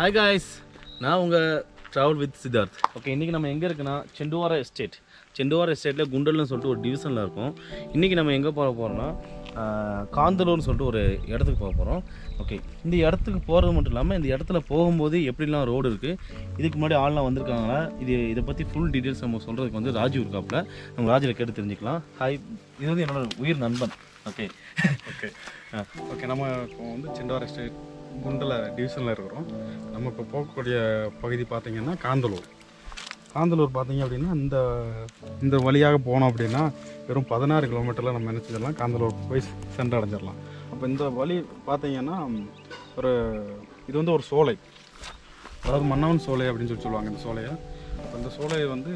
Hi guys நான் உங்கள் travel with Siddharth okay இன்றைக்கி நம்ம எங்கே இருக்குன்னா செண்டுவாரா எஸ்டேட் செண்டுவாரா எஸ்டேட்டில் குண்டல்னு சொல்லிட்டு ஒரு டிவிஷனில் இருக்கோம் இன்றைக்கி நம்ம எங்கே போக போகிறோம்னா காந்தலூர்னு சொல்லிட்டு ஒரு இடத்துக்கு போக போகிறோம் ஓகே இந்த இடத்துக்கு போகிறது மட்டும் இல்லாமல் இந்த இடத்துல போகும்போது எப்படிலாம் ரோடு இருக்குது இதுக்கு முன்னாடி ஆள்லாம் வந்திருக்காங்களா இது இதை பற்றி ஃபுல் டீட்டெயில்ஸ் நம்ம சொல்கிறதுக்கு வந்து ராஜு இருக்காப்புல நம்ம ராஜுவில் கேட்டு தெரிஞ்சுக்கலாம் ஹாய் இது வந்து என்னோட உயிர் நண்பன் ஓகே ஓகே ஓகே நம்ம இப்போ வந்து சிண்டார் எஸ்டேட் குண்டல டிவிஷனில் இருக்கிறோம் நம்ம இப்போ போகக்கூடிய பகுதி பார்த்தீங்கன்னா காந்தலூர் காந்தலூர் பார்த்தீங்க அப்படின்னா இந்த இந்த வழியாக போனோம் அப்படின்னா வெறும் பதினாறு கிலோமீட்டரில் நம்ம என்ன செஞ்சிடலாம் காந்தலூர் போய் சென்றடைஞ்சிடலாம் அப்போ இந்த வழி பார்த்தீங்கன்னா ஒரு இது வந்து ஒரு சோலை அதாவது மன்னவன் சோலை அப்படின்னு சொல்லி சொல்லுவாங்க இந்த சோலையை அப்போ இந்த சோலை வந்து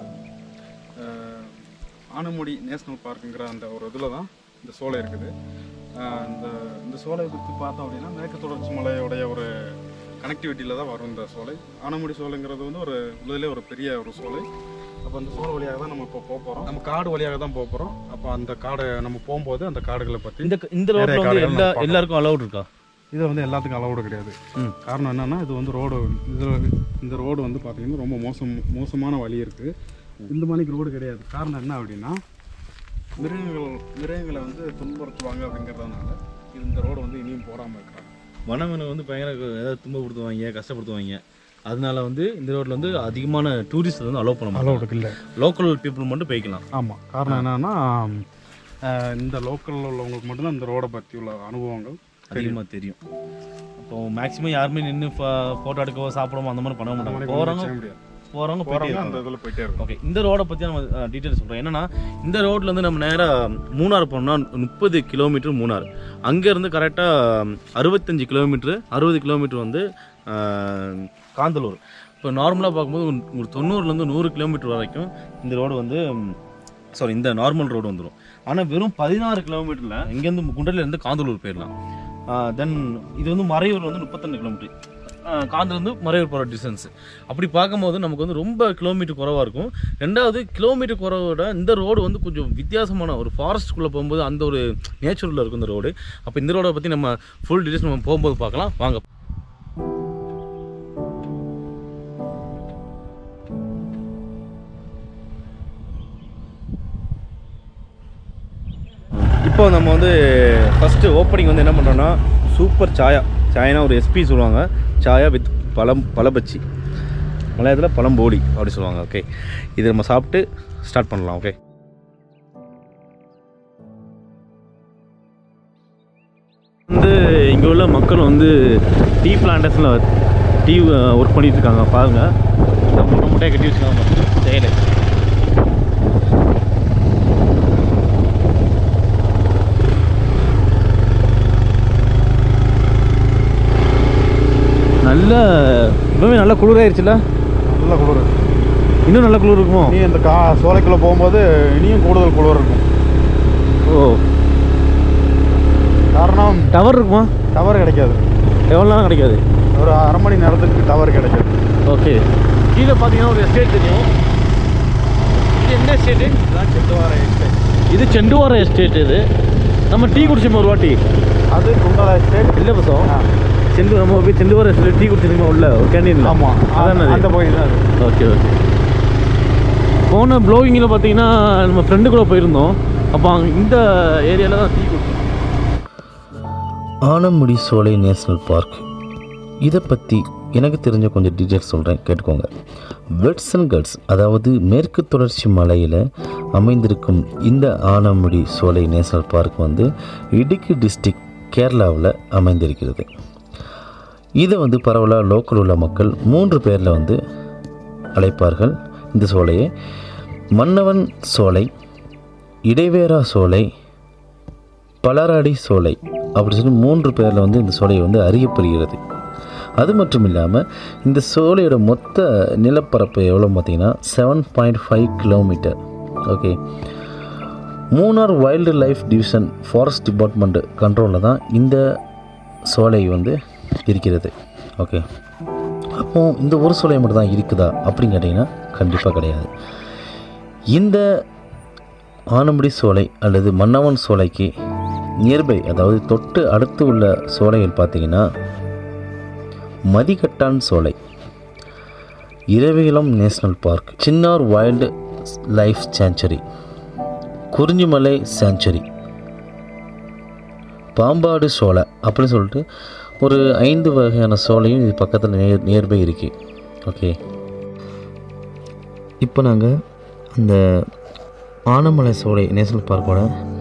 அஹ், ஆனமுடி நேஷ்னல் பார்க்குங்கிற அந்த ஒரு இதில் தான் இந்த சோலை இருக்குது அஹ், இந்த இந்த சோலையை பற்றி பார்த்தோம் அப்படின்னா மேற்கு தொடர்ச்சி மலையுடைய ஒரு கனெக்டிவிட்டியில் தான் வரும் இந்த சோலை ஆனமுடி சோலைங்கிறது வந்து ஒரு உள்ளதிலே ஒரு பெரிய ஒரு சோலை அப்போ அந்த சோலை வழியாக தான் நம்ம இப்போ போக போகிறோம் நம்ம காடு வழியாக தான் போக போகிறோம் அப்போ அந்த காடை நம்ம போகும்போது அந்த காடுகளை பற்றி இந்த இந்த ரோட்டில் வந்து காடுகள் எல்லா நம்ம எல்லாருக்கும் அலௌட் இருக்கா இது வந்து எல்லாத்துக்கும் அலௌடு கிடையாது ம். காரணம் என்னன்னா இது வந்து ரோடு இது இந்த ரோடு வந்து பார்த்தீங்கன்னா ரொம்ப மோசம் மோசமான வழி இருக்குது இந்த மணிக்கு ரோடு கிடையாது காரணம் என்ன அப்படின்னா மிருகங்கள் மிருகங்களை வந்து துன்புறுத்துவாங்க அப்படிங்கிறதுனால இது இந்த ரோடு வந்து இனியும் போடாமல் இருக்கிறாங்க வனவினை வந்து பயங்கர ஏதாவது துன்பப்படுத்துவாங்க கஷ்டப்படுத்துவாங்க அதனால வந்து இந்த ரோட்ல வந்து அதிகமான டூரிஸ்ட் வந்து அலோவ் பண்ண மாட்டாங்க அலௌடுக்கு இல்லை லோக்கல் பீப்புள் மட்டும் போய்க்கலாம் ஆமாம் காரணம் என்னன்னா அஹ், இந்த லோக்கலில் உள்ளவங்களுக்கு மட்டும்தான் இந்த ரோடை பற்றி உள்ள அனுபவங்கள் அதிகமாக தெரியும் அப்போ மேக்ஸிமம் யாருமே நின்று ஃபோட்டோ எடுக்கவோ சாப்பிடவோ அந்த மாதிரி பண்ண அந்த மாட்டாங்க மாதிரி போகிறவங்க செய்ய முடியாது போகிறவங்க போகிறவங்க போகிறவங்க அந்த இதில் போயிட்டே இருக்கும் ஓகே இந்த ரோடை பற்றி நம்ம டீட்டெயில் சொல்கிறோம் என்னன்னா இந்த ரோட்ல இருந்து நம்ம நேராக மூணார் போனோம்னா முப்பது கிலோமீட்டர் மூணார் அங்கேருந்து கரெக்டாக அறுபத்தஞ்சு கிலோமீட்ரு அறுபது கிலோமீட்டர் வந்து ஆஹ், காந்தலூர் இப்போ நார்மலாக பார்க்கும்போது ஒரு- ஒரு தொண்ணூறுலேருந்து நூறு கிலோமீட்டர் வரைக்கும் இந்த ரோடு வந்து சாரி இந்த நார்மல் ரோடு வந்துடும் ஆனால் வெறும் பதினாறு கிலோமீட்டரில் இங்கேருந்து குண்டலேருந்து காந்தலூர் போயிடலாம் தென் இது வந்து மறையூர் வந்து முப்பத்தெண்டு கிலோமீட்டர் காந்திலேருந்து மறையூர் போகிற டிஸ்டன்ஸ் அப்படி பார்க்கும்போது நமக்கு வந்து ரொம்ப கிலோமீட்டர் குறவாக இருக்கும் ரெண்டாவது கிலோமீட்டர் குறவோட இந்த ரோடு வந்து கொஞ்சம் வித்தியாசமான ஒரு ஃபாரஸ்ட்குள்ளே போகும்போது அந்த ஒரு நேச்சுரலில் இருக்கும் இந்த ரோடு அப்போ இந்த ரோடை பற்றி நம்ம ஃபுல் டீட்டெயில்ஸ் நம்ம போகும்போது பார்க்கலாம் வாங்க இப்போ நம்ம வந்து ஃபஸ்ட்டு ஓப்பனிங் வந்து என்ன பண்ணுறோன்னா சூப்பர் சாயா சாயனா ஒரு எஸ்பி சொல்லுவாங்க சாயா வித் பழம் பழபச்சி மலையாளத்தில் பழம்போடி அப்படி சொல்லுவாங்க ஓகே இது நம்ம சாப்பிட்டு ஸ்டார்ட் பண்ணலாம் ஓகே வந்து இங்கே உள்ள மக்கள் வந்து டீ பிளான்டேஷனில் டீ ஒர்க் பண்ணிட்டு இருக்காங்க பாருங்க இந்த மூட்டை மூட்டையை கட்டி வச்சுருக்காங்க தேயிலை நல்ல இப்போவே நல்ல குளிராயிருச்சுல நல்ல குளிர் இன்னும் நல்ல குளிர் இருக்குமோ இனி இந்த கா சோலைக்குள்ளே போகும்போது இனியும் கூடுதல் குளிர் இருக்கும் ஓ காரணம் டவர் இருக்குமா டவர் கிடைக்காது எவ்வளோ நேரம் கிடைக்காது ஒரு அரை மணி நேரத்துக்கு டவர் கிடைக்காது ஓகே கீழே பார்த்தீங்கன்னா ஒரு எஸ்டேட் தெரியும் இது எந்த எஸ்டேட்டு இதுதான் செட்டுவார எஸ்டேட் இது செண்டுவார எஸ்டேட் இது நம்ம டீ குடிச்சோம் ஒரு வாட்டி அது குண்டலா எஸ்டேட் இல்லை பசம் ஆ. செண்டு நம்ம போய் செண்டுவார எஸ்டேட் டீ குடிச்சிருக்கோம் உள்ள ஒரு கேண்டீனில் ஆமாம் அதான் அந்த பகுதி தான் அது ஓகே ஓகே போன ப்ளோகிங்கில் பார்த்தீங்கன்னா நம்ம ஃப்ரெண்டு கூட போயிருந்தோம் அப்போ அங்க இந்த ஏரியாவில் தான் டீ குடிச்சோம் ஆனமுடி சோலை நேஷனல் பார்க் இதை பற்றி எனக்கு தெரிஞ்ச கொஞ்சம் டீட்டெயில்ஸ் சொல்கிறேன் கேட்டுக்கோங்க வெட்ஸ் அண்ட் கட்ஸ் அதாவது மேற்கு தொடர்ச்சி மலையில் அமைந்திருக்கும் இந்த ஆனமுடி சோலை நேஷனல் பார்க் வந்து இடுக்கி டிஸ்ட்ரிக்ட் கேரளாவில் அமைந்திருக்கிறது இதை வந்து பரவலாக லோக்கல் உள்ள மக்கள் மூன்று பேரில் வந்து அழைப்பார்கள் இந்த சோலையை மன்னவன் சோலை இடைவேரா சோலை பலராடி சோலை அப்படி சொல்லி மூன்று பேரில் வந்து இந்த சோலை வந்து அறியப்படுகிறது அது மட்டும் இல்லாமல் இந்த சோலையோட மொத்த நிலப்பரப்பு எவ்வளோ பார்த்தீங்கன்னா seven point five kilometre okay Munnar wild life division forest department கண்ட்ரோலில் தான் இந்த சோலை வந்து இருக்கிறது ஓகே அப்போ இந்த ஒரு சோலை மட்டும் தான் இருக்குதா அப்படின்னு கேட்டிங்கன்னா கண்டிப்பாக கிடையாது இந்த ஆனமுடி சோலை அல்லது மன்னவன் சோலைக்கு நியர்பை அதாவது தொட்டு அடுத்து உள்ள சோலைகள் பார்த்தீங்கன்னா Mathikettan Shola Eravikulam national park Chinnar wild life sanctuary Kurinjimala sanctuary Pambadum Shola அப்படின்னு சொல்லிட்டு ஒரு ஐந்து வகையான சோலையும் இது பக்கத்தில் நியர் நியர்பை இருக்குது ஓகே இப்போ நாங்கள் அந்த ஆனமலை சோலை நேஷனல் பார்க்கோட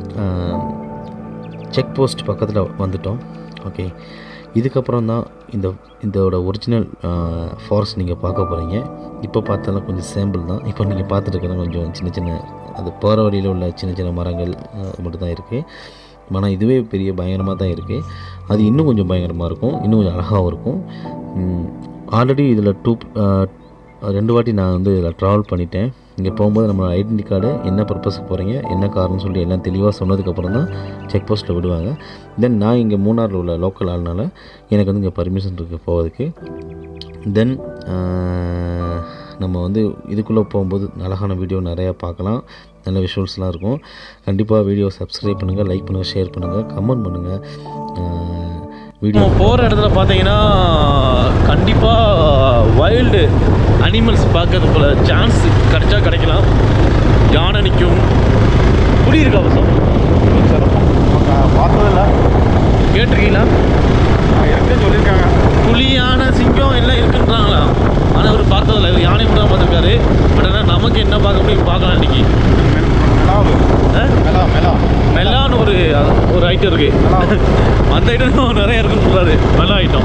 செக் போஸ்ட் பக்கத்தில் வந்துட்டோம் ஓகே இதுக்கப்புறம் தான் இந்த இதோட ஒரிஜினல் ஃபாரஸ்ட் நீங்கள் பார்க்க போகிறீங்க இப்போ பார்த்தாலும் கொஞ்சம் சாம்பிள் தான் இப்போ நீங்கள் பார்த்துட்டு கொஞ்சம் சின்ன சின்ன அது போகிற வழியில் உள்ள சின்ன சின்ன மரங்கள் மட்டும் தான் இருக்குது ஆனால் இதுவே பெரிய பயங்கரமாக தான் இருக்குது அது இன்னும் கொஞ்சம் பயங்கரமாக இருக்கும் இன்னும் கொஞ்சம் அழகாகவும் இருக்கும் ஆல்ரெடி இதில் டூ ரெண்டு வாட்டி நான் வந்து இதில் ட்ராவல் பண்ணிட்டேன் இங்கே போகும்போது நம்ம ஐடென்டி கார்டு என்ன பர்பஸுக்கு போகிறீங்க என்ன காரணம்னு சொல்லி எல்லாம் தெளிவாக சொன்னதுக்கப்புறம் தான் செக் போஸ்ட்டில் விடுவாங்க தென் நான் இங்கே மூணாரில் உள்ள லோக்கல் ஆள்னால எனக்கு வந்து இங்கே பர்மிஷன் இருக்குது போகிறதுக்கு தென் நம்ம வந்து இதுக்குள்ளே போகும்போது அழகான வீடியோ நிறையா பார்க்கலாம் நல்ல விஷுவல்ஸ்லாம் இருக்கும் கண்டிப்பாக வீடியோ சப்ஸ்கிரைப் பண்ணுங்கள் லைக் பண்ணுங்கள் ஷேர் பண்ணுங்கள் கமெண்ட் பண்ணுங்கள் வீடியோ நம்ம போகிற இடத்துல பார்த்தீங்கன்னா கண்டிப்பாக வைல்டு அனிமல்ஸ் பார்க்கறதுக்குள்ள சான்ஸ் கிடைச்சா கிடைக்கலாம் யானை நிற்கும் புலி இருக்கா பசம் பார்த்ததில்ல கேட்டிருக்கீங்களா இருக்குன்னு சொல்லியிருக்காங்க புலி யானை சிங்கம் எல்லாம் இருக்குன்றாங்களா ஆனால் அவர் பார்த்ததில்ல இவர் யானை மட்டும் தான் பார்த்துருக்காரு பட் ஆனால் நமக்கு என்ன பார்க்க முடியும் பார்க்கலாம் இன்னைக்கு மெலாவு ஆ? மெலா மெலா மெல்லான்னு ஒரு ஒரு ஐட்டம் இருக்கு அந்த ஐட்டம் நிறைய இருக்குன்னு சொல்றாரு மெல்லா ஐட்டம்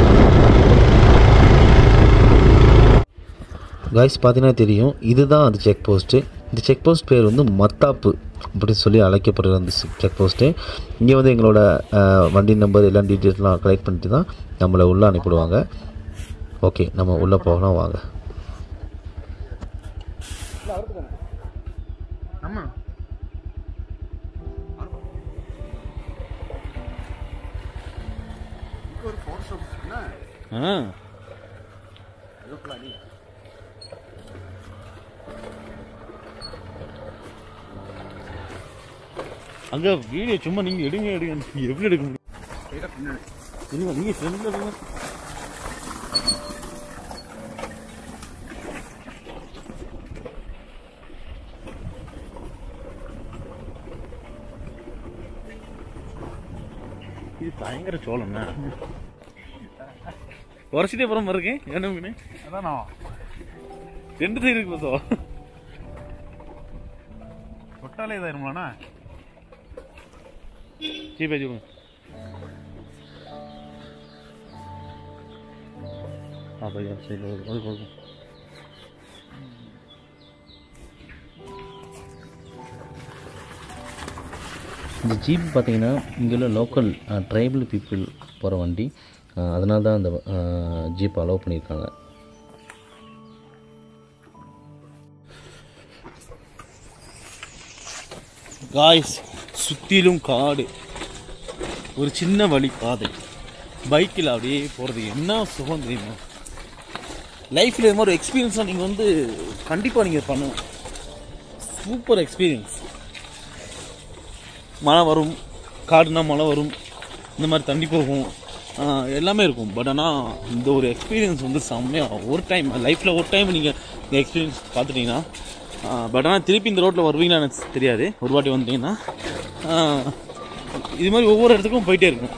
காய்ஸ் பார்த்தீங்கன்னா தெரியும் இதுதான் அந்த செக் போஸ்ட்டு இந்த செக் போஸ்ட் பேர் வந்து மத்தாப்பு அப்படின்னு சொல்லி அழைக்கப்படுற அந்த செக் போஸ்ட்டு இங்கே வந்து எங்களோட அஹ், வண்டி நம்பர் எல்லாம் டீட்டெயில்ஸ்லாம் கலெக்ட் பண்ணிட்டு தான் நம்மளை உள்ளே அனுப்பிடுவாங்க ஓகே நம்ம உள்ளே போகலாம் வாங்க ஆமா ஒரு ஃபோர்ஸ் என்ன ஆ அங்க வீடியோ சும்மா நீங்க எடுங்க எடுங்க நீங்க எப்படி எடுக்க முடியும் இல்லைங்க நீங்க ஃப்ரெண்ட்ல எடுங்க இது பயங்கர சோளம்ண்ணா உரசிட்டே புறம் இருக்கேன் என்ன மீன் அதானா ரெண்டு சைடு இருக்கு பசோ தொட்டாலே இதாயிருமாண்ணா ஜிபே ஜிபே ஆ பையா சரி அது கொடுக்கும் இந்த ஜீப் பார்த்தீங்கன்னா இங்கே உள்ள லோக்கல் ட்ரைபல் பீப்புள் போகிற வண்டி அதனால தான் அந்த ஜீப் அலோவ் பண்ணியிருக்காங்க காய்ஸ் சுற்றிலும் காடு ஒரு சின்ன வழி பாதை பைக்கில் அப்படியே போகிறது என்ன சுகம் தெரியுமா லைஃப்பில் இது மாதிரி ஒரு எக்ஸ்பீரியன்ஸாக நீங்கள் வந்து கண்டிப்பாக நீங்கள் பண்ணணும் சூப்பர் எக்ஸ்பீரியன்ஸ் மழை வரும் காடுனா மழை வரும் இந்த மாதிரி தண்ணி போகும் ஆஹ் எல்லாமே இருக்கும் பட் ஆனால் இந்த ஒரு எக்ஸ்பீரியன்ஸ் வந்து செம்மையாக ஒரு டைம் லைஃப்பில் ஒரு டைம் நீங்கள் இந்த எக்ஸ்பீரியன்ஸ் பார்த்துட்டீங்கன்னா பட் ஆனால் திருப்பி இந்த ரோட்டில் வருவீங்களான்னு எனக்கு தெரியாது ஒரு வாட்டி வந்தீங்கன்னா ஆஹ் இது மாதிரி ஒவ்வொரு இடத்துக்கும் போயிட்டே இருக்கும்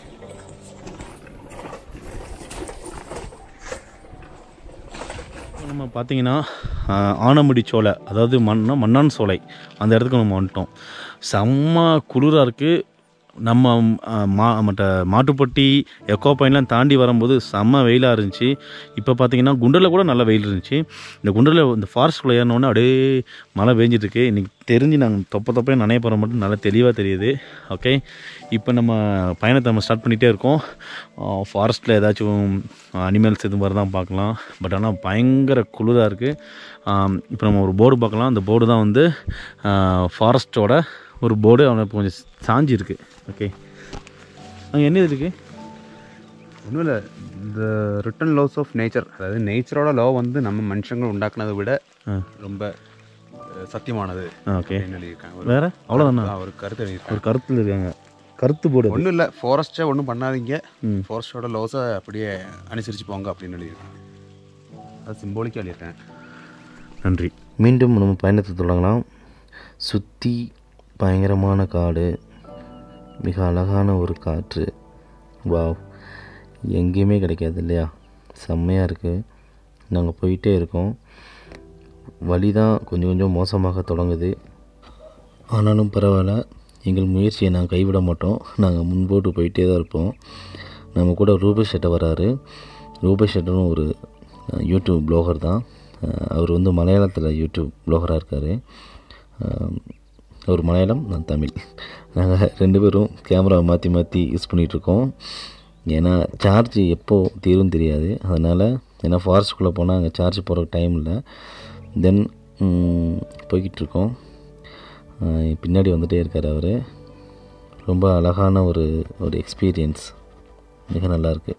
நம்ம பார்த்தீங்கன்னா ஆனமுடி சோலை அதாவது மண்ணா மண்ணான் சோலை அந்த இடத்துக்கு நம்ம வந்துட்டோம் செம்ம குளிராக இருக்குது நம்ம ஆ, மா மற்ற மாட்டுப்பட்டி எக்கோ பாயிண்ட்லாம் தாண்டி வரும்போது செம்ம வெயிலாக இருந்துச்சு இப்போ பார்த்தீங்கன்னா குண்டரில் கூட நல்ல வெயில் இருந்துச்சு இந்த குண்டரில் இந்த ஃபாரஸ்ட்குள்ளே ஏறினோடனே அப்படியே மழை பெஞ்சிட்டு இருக்கு இன்றைக்கி தெரிஞ்சு நாங்கள் தொப்ப தொப்பையை நனைய போகிற மட்டும் நல்லா தெளிவாக தெரியுது ஓகே இப்போ நம்ம பயணத்தை நம்ம ஸ்டார்ட் பண்ணிகிட்டே இருக்கோம் ஃபாரஸ்ட்டில் ஏதாச்சும் அனிமல்ஸ் இது மாதிரி தான் பார்க்கலாம் பட் ஆனால் பயங்கர குளிராக இருக்குது இப்போ நம்ம ஒரு போர்டு பார்க்கலாம் அந்த போர்டு தான் வந்து ஃபாரஸ்ட்டோட ஒரு போர்டு அவனுக்கு கொஞ்சம் சாஞ்சி இருக்கு ஓகே அங்கே என்ன இருக்குது ஒன்றும் இல்லை இந்த ரிட்டன் லாஸ் ஆஃப் நேச்சர் அதாவது நேச்சரோட லவ் வந்து நம்ம மனுஷங்க உண்டாக்குனதை விட ஆ. ரொம்ப அஹ், சத்தியமானது ஓகே அப்படின்னு எழுதியிருக்காங்க ஒரு வேற அவ்வளோதானா ஆ, ஒரு கருத்து எழுதியிருக்காங்க ஒரு கருத்தில் இருக்காங்க கருத்து போடுது ஒன்றும் இல்லை ஃபாரஸ்ட்டை ஒன்றும் பண்ணாதீங்க ம். ஃபாரஸ்ட்டோட லோஸை அப்படியே அனுசரித்து போங்க அப்படின்னு எழுதியிருக்கேன் அது சிம்போலிக்காக எழுதியிருக்கேன் நன்றி மீண்டும் நம்ம பயணத்தை தொடங்கலாம் சுற்றி பயங்கரமான காடு மிக அழகான ஒரு காற்று வாவ் எங்கேயுமே கிடைக்காது இல்லையா செம்மையாக இருக்குது நாங்கள் போயிட்டே இருக்கோம் வழி தான் கொஞ்சம் கொஞ்சம் மோசமாக தொடங்குது ஆனாலும் பரவாயில்ல எங்கள் முயற்சியை நாங்கள் கைவிட மாட்டோம் நாங்கள் முன்போட்டு போயிட்டே தான் இருப்போம் நம்ம கூட ரூபேஷ் ஷெட்டை வராரு ரூபேஷ் ஷெட்டரும் ஒரு அஹ், யூடியூப் ப்ளாகர் தான் அஹ், அவர் வந்து மலையாளத்தில் யூடியூப் ப்ளாகராக இருக்கார் அவர் மலையாளம் நான் தமிழ் நாங்கள் ரெண்டு பேரும் கேமரா மாற்றி மாற்றி யூஸ் பண்ணிகிட்ருக்கோம் ஏன்னா சார்ஜ் எப்போ தீரும் தெரியாது அதனால் ஏன்னா ஃபாரஸ்ட்டுக்குள்ளே போனால் அங்கே சார்ஜ் போகிறதுக்கு டைம் இல்லை தென் போய்கிட்டு இருக்கோம் அஹ் பின்னாடி வந்துகிட்டே இருக்கார் அவர் ரொம்ப அழகான ஒரு ஒரு எக்ஸ்பீரியன்ஸ் மிக நல்லா இருக்கு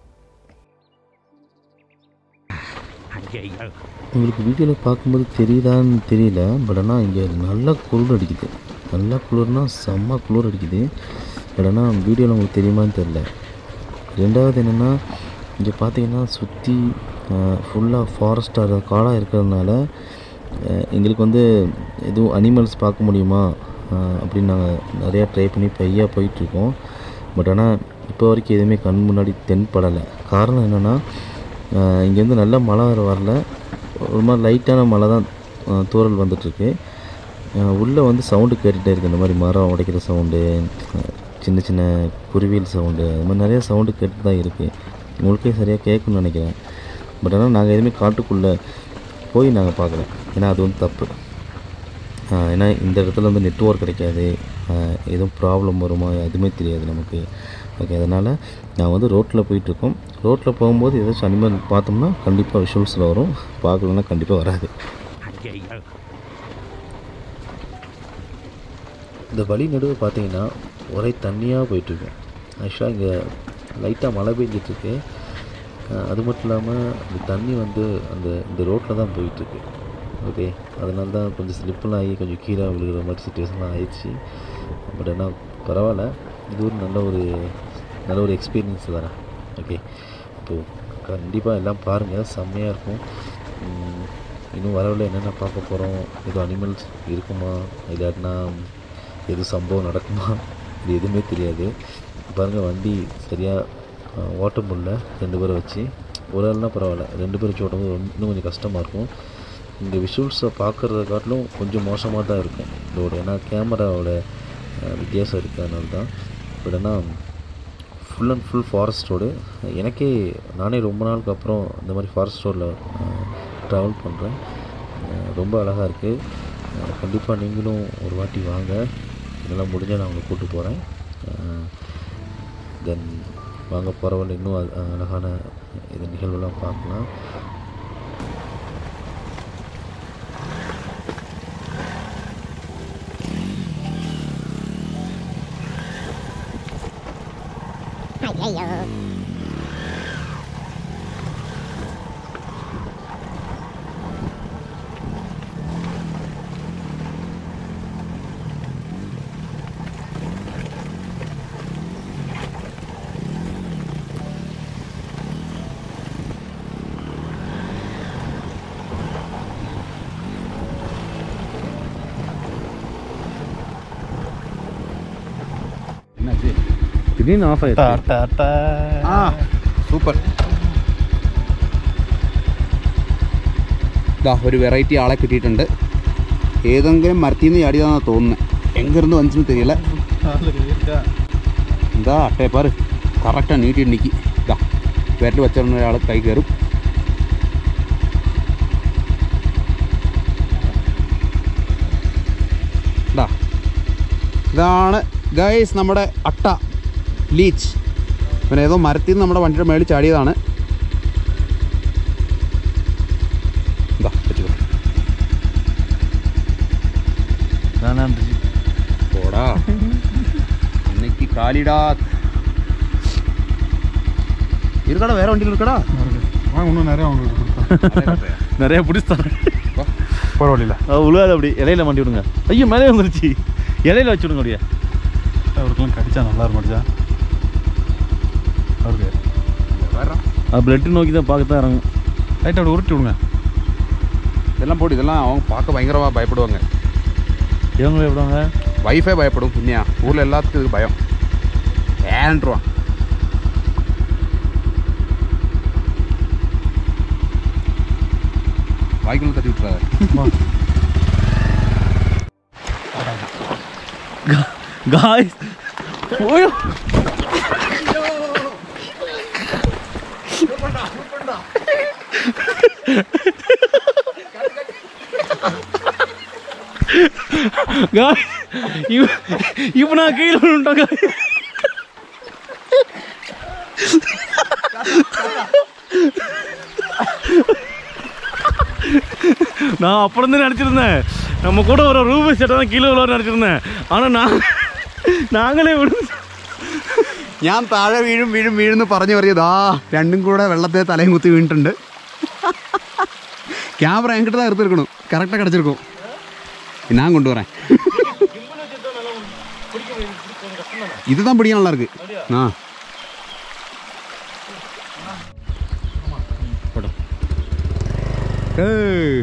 உங்களுக்கு வீடியோவில் பார்க்கும்போது தெரியுதான்னு தெரியல பட் ஆனால் இங்கே நல்லா குளிர் அடிக்குது நல்லா குளிர்னா செம்ம குளிர் அடிக்குது பட் ஆனால் வீடியோவில் உங்களுக்கு தெரியுமான்னு தெரில ரெண்டாவது என்னென்னா இங்கே பார்த்தீங்கன்னா சுற்றி ஃபுல்லாக ஃபாரஸ்ட்டாக காடாக இருக்கிறதுனால அஹ், எங்களுக்கு வந்து எதுவும் அனிமல்ஸ் பார்க்க முடியுமா அஹ், அப்படின்னு நாங்கள் நிறையா ட்ரை பண்ணி பையாக போயிட்டுருக்கோம் பட் ஆனால் இப்போ வரைக்கும் எதுவுமே கண் முன்னாடி தென்படலை காரணம் என்னென்னா இங்கேருந்து நல்ல மழை வர வரல ஒரு மாதிரி லைட்டான மழை தான் அஹ், தூறல் வந்துட்டுருக்கு உள்ளே வந்து சவுண்டு கேட்டுகிட்டே இருக்குது இந்த மாதிரி மரம் உடைக்கிற சவுண்டு சின்ன சின்ன குருவியல் சவுண்டு அது மாதிரி நிறைய சவுண்டு கேட்டு தான் இருக்குது உங்களுக்கே சரியாக கேட்கும்னு நினைக்கிறேன் பட் ஆனால் நாங்கள் எதுவுமே காட்டுக்குள்ளே போய் நாங்கள் பார்க்கல ஏன்னா அது வந்து தப்பு ஆஹ் ஏன்னா இந்த இடத்துல வந்து நெட்ஒர்க் கிடைக்காது ஆஹ் எதுவும் ப்ராப்ளம் வருமா எதுவுமே தெரியாது நமக்கு ஓகே அதனால் நான் வந்து ரோட்டில் போயிட்டுருக்கோம் ரோட்டில் போகும்போது ஏதாச்சும் அனிமல் பார்த்தோம்னா கண்டிப்பாக விஷுவல்ஸில் வரும் பார்க்கலன்னா கண்டிப்பாக வராது இந்த வழி நடுவு பார்த்தீங்கன்னா ஒரே தண்ணியாக போயிட்டுருக்கு ஆக்சுவலாக இங்கே லைட்டாக மழை பெஞ்சிட்ருக்கு அது மட்டும் இல்லாமல் இந்த தண்ணி வந்து அந்த இந்த ரோட்டில் தான் போயிட்டுருக்கு ஓகே அதனால தான் கொஞ்சம் ஸ்லிப்பெல்லாம் ஆகி கொஞ்சம் கீழே விழுகிற மாதிரி சுச்சுவேஷன்லாம் ஆயிடுச்சு பட் ஆனால் பரவாயில்ல இது ஒரு நல்ல ஒரு நல்ல ஒரு எக்ஸ்பீரியன்ஸ் தானே ஓகே இப்போது கண்டிப்பாக எல்லாம் பாருங்கள் செம்மையாக இருக்கும் உம், இன்னும் வரவில் என்னென்ன பார்க்க போகிறோம் எதுவும் அனிமல்ஸ் இருக்குமா இல்லாட்டினா எதுவும் சம்பவம் நடக்குமா இது எதுவுமே தெரியாது பாருங்கள் வண்டி சரியாக ஓட்ட முடியல ரெண்டு பேரை வச்சு ஒரு ஆள்னா பரவாயில்ல ரெண்டு பேர் வச்சு ஓட்டும்போது ரொம்ப- இன்னும் கொஞ்சம் கஷ்டமாக இருக்கும் இந்த விஷுவல்ஸை பார்க்குறத காட்டிலும் கொஞ்சம் மோசமாக தான் இருக்கும் இதோட ஏன்னா கேமராவோட அஹ், வித்தியாசம் இருக்குது அதனால தான் பட் ஆனால் full and full forest road எனக்கே நானே ரொம்ப நாளுக்கு அப்புறம் இந்த மாதிரி ஃபாரஸ்ட் ரோடில் ட்ராவல் பண்ணுறேன் ரொம்ப அழகாக இருக்குது கண்டிப்பாக நீங்களும் ஒரு வாட்டி வாங்க இதெல்லாம் முடிஞ்சால் நான் உங்களை கூப்பிட்டு போகிறேன் தென் வாங்க பரவாயில்ல இன்னும் அது- அழகான இது நிகழ்வுலாம் பார்க்கலாம் என்னாச்சு திடீர்னு ஆஃப் ஆயிடுச்சு ആ സൂപ്പർ ഇതാ ഒരു വെറൈറ്റി ആളെ കിട്ടിയിട്ടുണ്ട് ഏതെങ്കിലും മരത്തിൽ നിന്ന് ചാടിയതാണെന്ന് തോന്നുന്നത് എങ്കിരുന്ന് വന്നിട്ട് தெரியல എന്താ അട്ടേ പാറ് കറക്റ്റാണ് നീട്ടിയിട്ടുണ്ടെങ്കിൽ ഇതാ വിരൽ വെച്ചിരുന്ന ഒരാൾ കൈ കയറും ഇതാ ഇതാണ് ഗൈസ് നമ്മുടെ അട്ട ലീച്ച് പിന്നെ ഏതോ മരത്തിൽ നിന്ന് നമ്മുടെ വണ്ടിയുടെ മേളിൽ ചാടിയതാണ് ഇതാ വെച്ചോ പോടാ இன்னைக்கு காலிடா இருக்கடா வேற வண்டியில் இருக்கடா வாங்க இன்னும் நிறையா உங்களுக்கு கொடுத்தேன் நிறைய பிடிச்சாங்க பரவாயில்ல உழுவாது அப்படி இலையில மாட்டி விடுங்க ஐயோ மேலே வந்துருச்சு இலையில வச்சு விடுங்க அப்படியே அவருக்கெல்லாம் கடிச்சா நல்லா இருக்கும் மடிச்சா அவருக்கு வர்றோம் அது பிளட்டு நோக்கி தான் பார்க்க தான் இறங்கும் லைட்டாக அப்படி உருட்டி விடுங்க இதெல்லாம் போட்டு இதெல்லாம் அவங்க பார்க்க பயங்கரமாக பயப்படுவாங்க இவங்களும் எப்படிவாங்க வைஃபே பயப்படும் பின்னியா ஊரில் எல்லாத்துக்கும் பயம் ஏன்றுவான் வாய்க்குள்ள தட்டி விட்டுறாரு காய்ஸ் ஓயோ காய் இப்போ நான் கீழே விழுந்துட்டேன் காய் நான் அப்புறம் தான் நினச்சிருந்தேன் நம்ம கூட ஒரு ரூபி செட்டை தான் கீழே விழுவார் நினச்சிருந்தேன் ஆனால் நான் நாங்களே விழுந்து ഞാൻ താഴെ വീഴും വീഴും വീഴുന്ന് പറഞ്ഞു പറഞ്ഞതാ രണ്ടും കൂടെ വെള്ളത്തെ തലയും കുത്തി വീണിട്ടുണ്ട് ക്യാമറ എன்கிட்ட தான் எடுத்துருக்கணும் கரெக்டாக கிடச்சிருக்கும் நான் கொண்டு வரேன் இதுதான் பிடிக்க நல்லா இருக்கு ஆ ஏய்.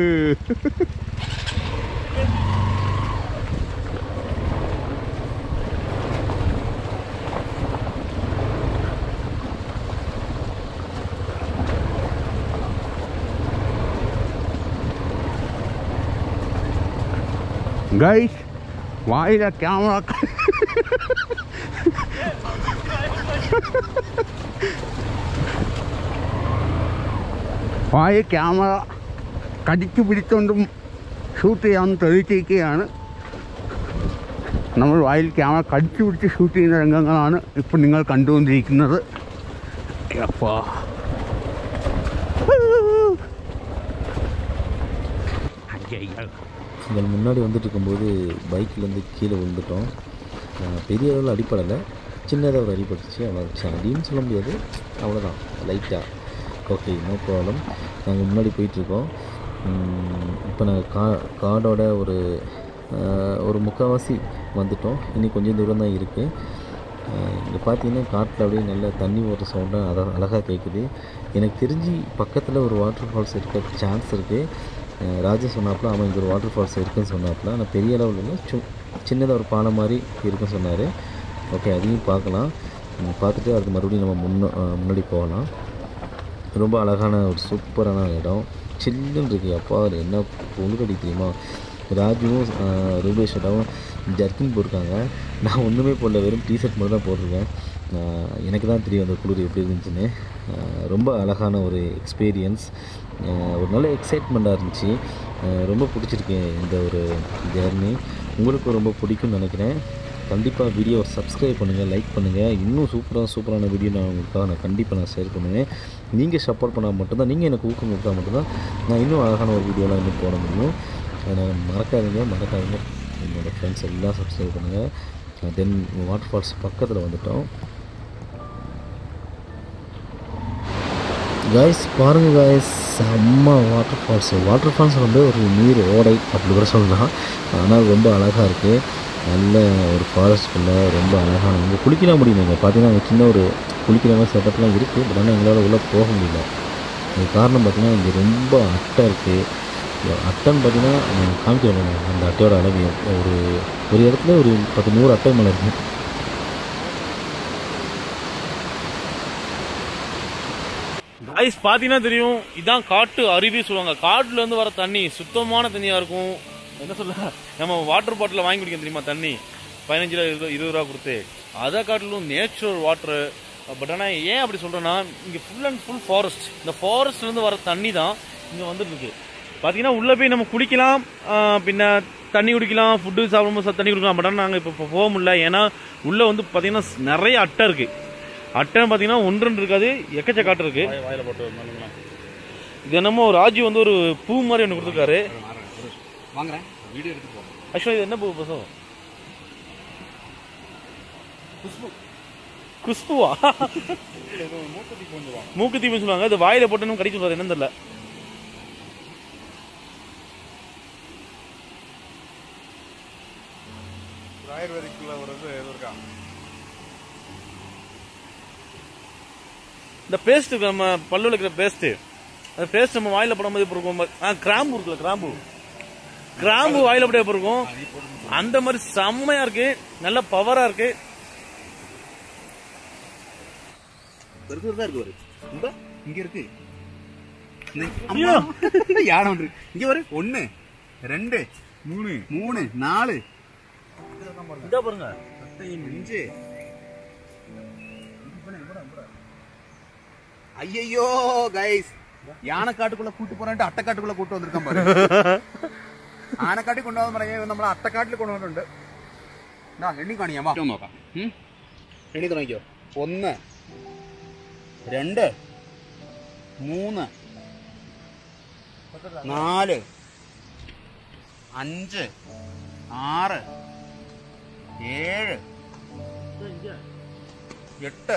ഗൈസ് വായിലെ ക്യാമറ വായ ക്യാമറ കടിച്ചു പിടിച്ചുകൊണ്ടും ഷൂട്ട് ചെയ്യാമെന്ന് തെളിയിച്ചിരിക്കുകയാണ് നമ്മൾ വായിൽ ക്യാമറ കടിച്ചു പിടിച്ച് ഷൂട്ട് ചെയ്യുന്ന രംഗങ്ങളാണ് ഇപ്പോൾ നിങ്ങൾ കണ്ടുകൊണ്ടിരിക്കുന്നത് അപ്പാ അയ്യോ எங்கள் முன்னாடி வந்துட்டு இருக்கும்போது பைக்லேருந்து கீழே விழுந்துட்டோம் அஹ் பெரிய அளவில் அடிப்படலை சின்னதாக ஒரு அடிபட்டுச்சு அவ்வளோ அடின்னு சொல்ல முடியாது அவ்வளோதான் லைட்டாக ஓகே நோ ப்ராப்ளம் நாங்கள் முன்னாடி போயிட்டுருக்கோம் இப்போ நாங்கள் கா காடோட ஒரு அஹ், ஒரு முக்கால்வாசி வந்துட்டோம் இனி கொஞ்சம் தூரம் தான் இருக்குது இங்கே பார்த்தீங்கன்னா காட்டில் அப்படியே நல்ல தண்ணி ஓடுற சவுண்டாக அழ அழகாக கேட்குது எனக்கு தெரிஞ்சு பக்கத்தில் ஒரு வாட்டர் ஃபால்ஸ் இருக்க சான்ஸ் இருக்குது ராஜா சொன்னாப்புல அவன் இங்கே ஒரு வாட்டர் ஃபால்ஸ் இருக்குன்னு சொன்னாப்புல ஆனால் பெரிய அளவில் இல்லை சு சின்னதாக ஒரு பாலம் மாதிரி இருக்குன்னு சொன்னார் ஓகே அதையும் பார்க்கலாம் உம், பார்த்துட்டு அதுக்கு மறுபடியும் நம்ம முன்ன அஹ், முன்னாடி போகலாம் ரொம்ப அழகான ஒரு சூப்பரான இடம் சில்லுன்னு இருக்கு அப்பா அது என்ன பொழுக்கடி தெரியுமா ராஜுவும் அஹ், ரூபேஷடாவும் ஜர்க்கின் போட்டிருக்காங்க நான் ஒன்றுமே போடல வெறும் டிஷர்ட் மட்டும் தான் போட்டிருக்கேன் அஹ், எனக்கு தான் தெரியும் அந்த குளிர் எப்படி இருந்துச்சுன்னு அஹ், ரொம்ப அழகான ஒரு எக்ஸ்பீரியன்ஸ் ஒரு நல்ல எக்ஸைட்மெண்ட்டாக இருந்துச்சு அஹ், ரொம்ப பிடிச்சிருக்கு இந்த ஒரு ஜேர்னி உங்களுக்கும் ரொம்ப பிடிக்கும்னு நினைக்கிறேன் கண்டிப்பாக வீடியோ சப்ஸ்கிரைப் பண்ணுங்கள் லைக் பண்ணுங்கள் இன்னும் சூப்பராக சூப்பரான வீடியோ நான் உங்களுக்காக நான் கண்டிப்பாக நான் ஷேர் பண்ணுவேன் நீங்கள் சப்போர்ட் பண்ணால் மட்டும்தான் நீங்கள் எனக்கு ஊக்கம் கொடுத்தா மட்டும்தான் நான் இன்னும் அழகான ஒரு வீடியோலாம் இன்னும் போட முடியும் அதனால் மறக்காதீங்க மறக்காதீங்க என்னோடய ஃப்ரெண்ட்ஸ் எல்லாம் சப்ஸ்கிரைப் பண்ணுங்கள் தென் வாட்டர் ஃபால்ஸ் பக்கத்தில் வந்துட்டோம் காய்ஸ் பாருங்கள் காய்ஸ் செம்ம வாட்டர் ஃபால்ஸ் வாட்டர் ஃபால்ஸ் வந்து ஒரு நீர் ஓடை அப்படி கூட சொல்லலாம் ஆனால் ரொம்ப அழகாக இருக்குது நல்ல ஒரு ஃபாரஸ்ட்குள்ளே ரொம்ப அழகான இங்கே குளிக்கலாம் முடியும் இங்கே பார்த்தீங்கன்னா அங்கே சின்ன ஒரு குளிக்கிற மாதிரி செட்டப்லாம் இருக்குது பட் ஆனால் எங்களால் உள்ளே போக முடியல அதுக்கு காரணம் பார்த்தீங்கன்னா இங்கே ரொம்ப அட்டை இருக்குது அட்டைன்னு பார்த்தீங்கன்னா நான் காமிக்கிறேன் அந்த அட்டையோட அளவு ஒரு ஒரு இடத்துல ஒரு பத்து நூறு அட்டை மேலே இருக்குது ஐஸ் பார்த்தீங்கன்னா தெரியும் இதான் காட்டு அருவி சொல்லுவாங்க காட்டுல இருந்து வர தண்ணி சுத்தமான தண்ணியா இருக்கும் என்ன சொல்ல நம்ம வாட்டர் பாட்டில் வாங்கி குடிக்க தெரியுமா தண்ணி பதினஞ்சு ரூபா இருபது இருபது ரூபா கொடுத்து அதை காட்டிலும் நேச்சுரல் வாட்டர் பட் ஆனால் ஏன் அப்படி சொல்றேன்னா இங்க ஃபுல் அண்ட் ஃபுல் ஃபாரஸ்ட் இந்த ஃபாரஸ்ட்ல இருந்து வர தண்ணி தான் இங்க வந்துட்டு இருக்கு பார்த்தீங்கன்னா உள்ள போய் நம்ம குளிக்கலாம் ஆஹ் பின்ன தண்ணி குடிக்கலாம் ஃபுட்டு சாப்பிடும்போது ச- தண்ணி குடிக்கலாம் பட் ஆனால் நாங்கள் இப்போ போக முடியல ஏன்னா உள்ள வந்து பார்த்தீங்கன்னா நிறைய அட்டை இருக்கு அட்டைன்னு பார்த்தீங்கன்னா ஒன்று இருக்காது எக்கச்சக்க அட்டை இருக்கு வாயில் போட்டு வரணுங்களா இது என்னமோ ராஜு வந்து ஒரு பூ மாதிரி ஒன்று கொடுத்துருக்காரு வாங்குறேன் வீடியோ எடுத்து போகிறேன் ஆக்சுவலாக இது என்ன பூ பசம் குஷ்புவா மூக்கு தீபம் சொல்லுவாங்க அது வாயில போட்டணும் கடிச்சு சொல்றாரு என்னன்னு தெரியல ஆயுர்வேதிக்குள்ள ஒரு இது இது இருக்கா இந்த பேஸ்ட் நம்ம பல்லுல இருக்கிற பேஸ்ட் அந்த பேஸ்ட் நம்ம வாயில படும்போது எப்படி இருக்கும் ஆ கிராம்பு இருக்குல்ல கிராம்பு கிராம்பு வாயில அப்படியே எப்படி இருக்கும் அந்த மாதிரி செம்மையா இருக்கு நல்ல பவரா இருக்கு பெருசு பெருசா இருக்கு ஒரு இந்த இங்க இருக்கு அம்மா. யானை ஒன்று இருக்கு. இங்க ஒரு ஒண்ணு ரெண்டு மூணு மூணு நாலு இதா பாருங்க அஞ்சு ஐயோ கைஸ் யானைக்காட்டுக்குள்ள கூட்டு போறான்ட்டு அட்டைக்காட்டுக்குள்ள கூட்டு வந்திருக்கான் பாரு ആനക്കാട്ടിൽ കൊണ്ടുപോകാൻ പറഞ്ഞാൽ നമ്മൾ അട്ടക്കാട്ടിൽ കൊണ്ടുപോയിട്ടുണ്ട് എന്നാ എണ്ണി കാണിയാ നോക്കാം ഉം. എണ്ണി തുടങ്ങിക്കോ ഒന്ന് രണ്ട് മൂന്ന് നാല് അഞ്ച് ആറ് ഏഴ് എട്ട്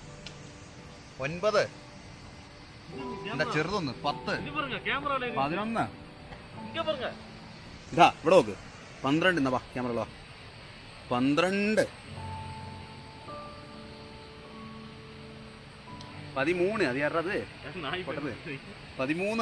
ഒൻപത് എന്താ ചെറുതൊന്ന് പത്ത് இங்க பாருங்க கேமரால പതിനൊന്ന് இங்க பாருங்க ഇതാ ഇവിടെ നോക്ക് പന്ത്രണ്ട് എന്നാ വാ ക്യാമറ വാ പന്ത്രണ്ട് പതിമൂന്ന് അത് ആരത് நாய் പൊട്ടത് പതിമൂന്ന്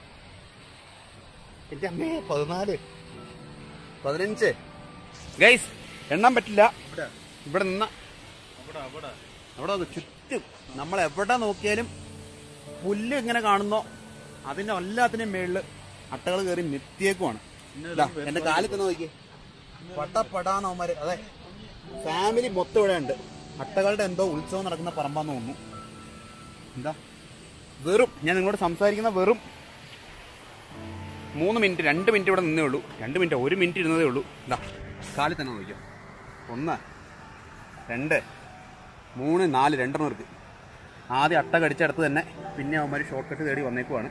എന്റെ അമ്മേ പതിനാല് പതിനഞ്ച് ഗൈസ് എണ്ണാൻ പറ്റില്ല ഇവിടെ നിന്ന അവിടെ നോക്ക് ചുറ്റും നമ്മൾ എവിടെ നോക്കിയാലും പുല്ല് എങ്ങനെ കാണുന്നോ അതിന്റെ എല്ലാത്തിനും മേളില് അട്ടകൾ കയറി നിത്യേക്കുമാണ് ഇതാ, എന്റെ കാലിൽ തന്നെ നോക്കി പട്ടപ്പെടാന്നവന്മാര് അതെ ഫാമിലി മൊത്തം ഇവിടെ ഉണ്ട് അട്ടകളുടെ എന്തോ ഉത്സവം നടക്കുന്ന പറമ്പാന്ന് തോന്നുന്നു എന്താ വെറും ഞാൻ നിങ്ങളോട് സംസാരിക്കുന്ന വെറും മൂന്ന് മിനിറ്റ് രണ്ട് മിനിറ്റ് ഇവിടെ നിന്നേ ഉള്ളൂ രണ്ട് മിനിറ്റ് ഒരു മിനിറ്റ് ഇരുന്നതേ ഉള്ളൂ ഇതാ കാലിൽ തന്നെ നോക്കിയോ ഒന്ന് രണ്ട് മൂന്ന് നാല് രണ്ടെണ്ണം ഇருக்கு ആദ്യം അട്ട കടിച്ചടുത്ത് തന്നെ പിന്നെ അവന്മാർ ഷോർട്ട് കട്ട് തേടി വന്നേക്കുവാണ്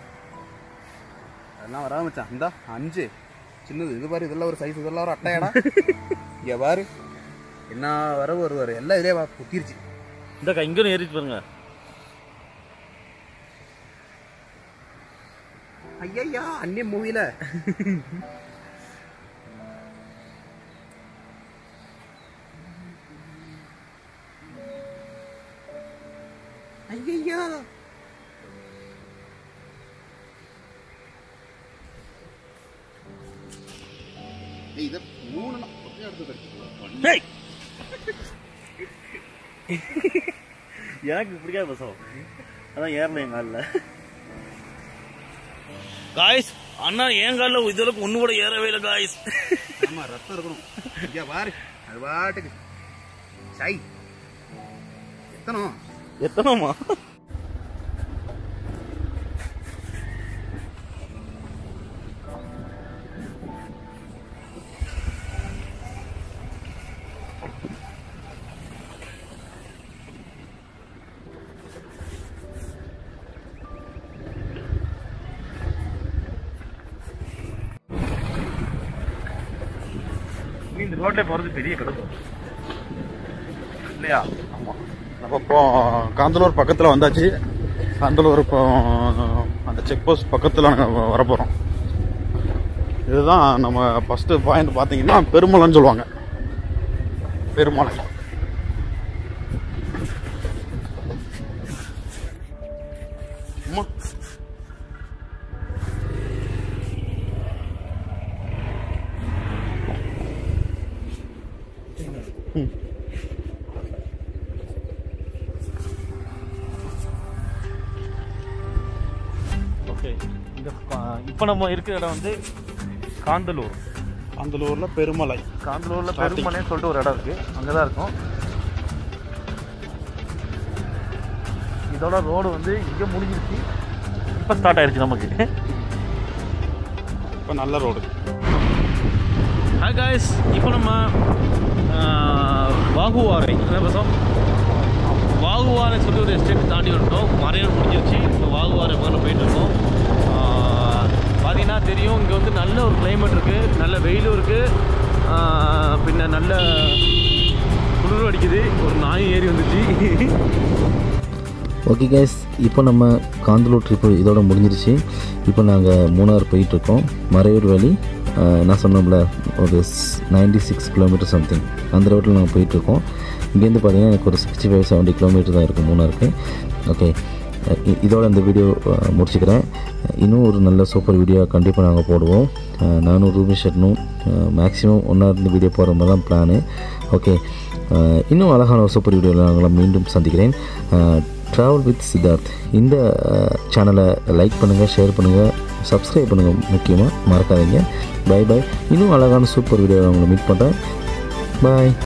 എല്ലാം വരാൻ വെച്ചാ എന്താ അഞ്ച് ചിന്നത് ഇത് പാரு ഇതുള്ള ഒരു സൈസ് ഇതുള്ള ഒരു അട്ടയാടാ എവാറ് എന്നാ വരവ് வருது வரு எல்லாம் ഇതിലേ കുത്തിരിച്ച് இந்த இங்க ஏறிட்டு பாருங்க അയ്യയ്യാ അന്യം മൂവിയിലെ അയ്യയ്യാ ഏയ്, ഇത് മൂന്നെണ്ണം ഒറ്റ അടുത്ത് കടിച്ചു டேய் எனக்கு பிடிக்காத பசம் அதான் ஏறல என் காலில் காய்ஸ் அண்ணா என் காலில் இதற்கு ஒன்று கூட ஏறவே இல்லை காய்ஸ் ஆமா ரத்தம் இருக்கணும் ஐயா பாரு அது பாட்டுக்கு சை எத்தனும் எத்தனோமா இந்த ரோட்ல போறது பெரிய கடுக்கும் இல்லையா நம்ம இப்போ காந்தலூர் பக்கத்தில் வந்தாச்சு காந்தலூர் இப்போ அந்த செக் போஸ்ட் பக்கத்தில் நாங்கள் வரப்போகிறோம் இதுதான் நம்ம ஃபஸ்ட்டு பாயிண்ட் பார்த்தீங்கன்னா பெருமலைன்னு சொல்லுவாங்க பெருமலை அம்மா. ஓகே இந்த இப்போ நம்ம இருக்கிற இடம் வந்து காந்தலூர் காந்தலூரில் பெருமலை காந்தலூர்ல பெருமலைன்னு சொல்லிட்டு ஒரு இடம் இருக்கு அங்கதான் இருக்கும் இதோட ரோடு வந்து இங்க முடிஞ்சிருச்சு இப்போ ஸ்டார்ட் ஆயிருச்சு நமக்கு இப்போ நல்ல ரோடு ஹாய் காய்ஸ் இப்போ நம்ம ஆஹ், வாகுவாரை என்ன பேசும் வாகுவாரை சொல்லி ஒரு எஸ்டேட் தாண்டி வந்துட்டோம் மறையன் முடிஞ்சிருச்சு இப்போ வாகுவாரை மேலே போயிட்டு இருக்கோம் ஆஹ், பார்த்தீங்கன்னா தெரியும் இங்கே வந்து நல்ல ஒரு climate இருக்குது நல்ல வெயிலும் இருக்குது பின்ன நல்ல குளிர் அடிக்குது ஒரு நாய் ஏறி வந்துச்சு ஓகே கைஸ் இப்போ நம்ம காந்தலூர் ட்ரிப்பு இதோட முடிஞ்சிருச்சு இப்போ நாங்கள் மூணார் போயிட்டுருக்கோம் மறையூர் வழி அஹ், நான் சொன்னோம்ல ஒரு நைன்டி சிக்ஸ் கிலோமீட்டர் சம்திங் அந்த ரோட்டில் நாங்கள் போயிட்டுருக்கோம் இங்கேருந்து பார்த்தீங்கன்னா எனக்கு ஒரு சிக்ஸ்டி ஃபைவ் செவன்ட்டி கிலோமீட்டர் தான் இருக்குது மூணாருக்கு ஓகே அஹ் இ- இதோட இந்த வீடியோ அஹ், முடிச்சுக்கிறேன் இன்னும் ஒரு நல்ல சூப்பர் வீடியோ கண்டிப்பாக நாங்கள் போடுவோம் அஹ், நானும் ரூபி ஷர்ட்னும் மேக்ஸிமம் ஒன்றா இருந்து வீடியோ போடுற மாதிரி தான் பிளானு ஓகே அஹ், இன்னும் அழகான ஒரு சூப்பர் வீடியோவில் நாங்களை மீண்டும் சந்திக்கிறேன் ட்ராவல் வித் சித்தார்த் இந்த சேனலை லைக் பண்ணுங்கள் ஷேர் பண்ணுங்கள் சப்ஸ்கிரைப் பண்ணுங்கள் முக்கியமாக மறக்காதீங்க பை பை இன்னும் அழகான சூப்பர் வீடியோவில் உங்களை மீட் பண்ணுறேன் பாய்